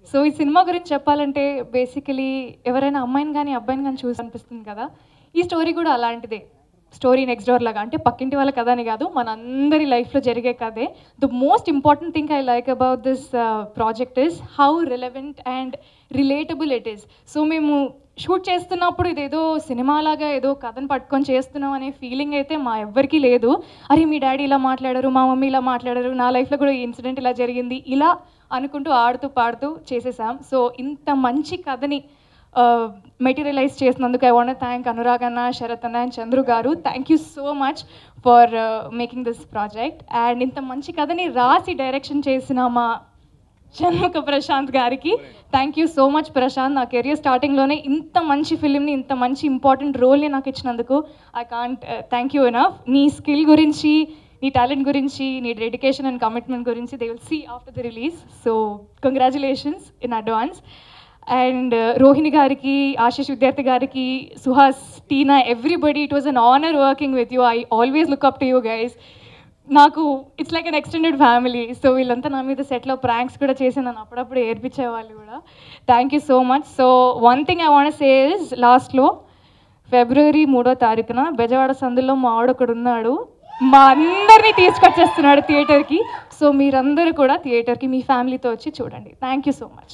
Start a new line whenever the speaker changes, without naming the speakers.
so ఈ cinema గురించి చెప్పాలంటే బేసికలీ ఎవరైనా అమ్మాయిని కానీ అబ్బాయిని కానీ చూసి అనిపిస్తుంది కదా ఈ స్టోరీ కూడా అలాంటిదే స్టోరీ నెక్స్ట్ డోర్ లాగా అంటే పక్కింటి వాళ్ళ కథ అని కాదు మన అందరి లైఫ్లో జరిగే కథే the most important thing I like about this project is how relevant and relatable it is so మేము షూట్ చేస్తున్నప్పుడు ఇదేదో సినిమా లాగా ఏదో కథను పట్టుకొని చేస్తున్నాం అనే ఫీలింగ్ అయితే మా ఎవ్వరికీ లేదు అరే మీ డాడీ ఇలా మాట్లాడారు మా మమ్మీ ఇలా మాట్లాడారు నా లైఫ్లో కూడా ఈ ఇన్సిడెంట్ ఇలా జరిగింది ఇలా అనుకుంటూ ఆడుతూ పాడుతూ చేసేసాం సో ఇంత మంచి కథని మెటీరియలైజ్ చేసినందుకు ఐ వాంట్ థ్యాంక్ అనురాగ్ అన్న శరత్ అన్న and Chandru garu thank you so much for making this project and ఇంత మంచి కథని రాసి డైరెక్షన్ చేసిన మా షణ్ముఖ ప్రశాంత్ గారికి thank you so much Prashanth నా కెరియర్ స్టార్టింగ్లోనే ఇంత మంచి ఫిలింని ఇంత మంచి ఇంపార్టెంట్ రోల్ని నాకు ఇచ్చినందుకు I can't thank you enough నీ స్కిల్ గురించి నీ టాలెంట్ గురించి నీ డెడికేషన్ అండ్ కమిట్మెంట్ గురించి they will see after the release so congratulations in advance and Rohini గారికి ఆశీష్ విద్యార్థి గారికి Suhas Tina everybody it was an honour working with you I always look up to you guys నాకు it's like an extended family so వీళ్ళంతా నా మీద సెట్లో pranks కూడా చేసి నన్ను అప్పుడప్పుడు ఏర్పించేవాళ్ళు కూడా thank you so much so one thing I want say is లాస్ట్లో ఫిబ్రవరి మూడో తారీఖున బెజవాడ సందులో మా ఆవిడ ఒకడు ఉన్నాడు మా అందరినీ తీసుకొచ్చేస్తున్నాడు థియేటర్కి సో మీరందరూ కూడా థియేటర్కి మీ ఫ్యామిలీతో వచ్చి చూడండి థ్యాంక్ యూ సో మచ్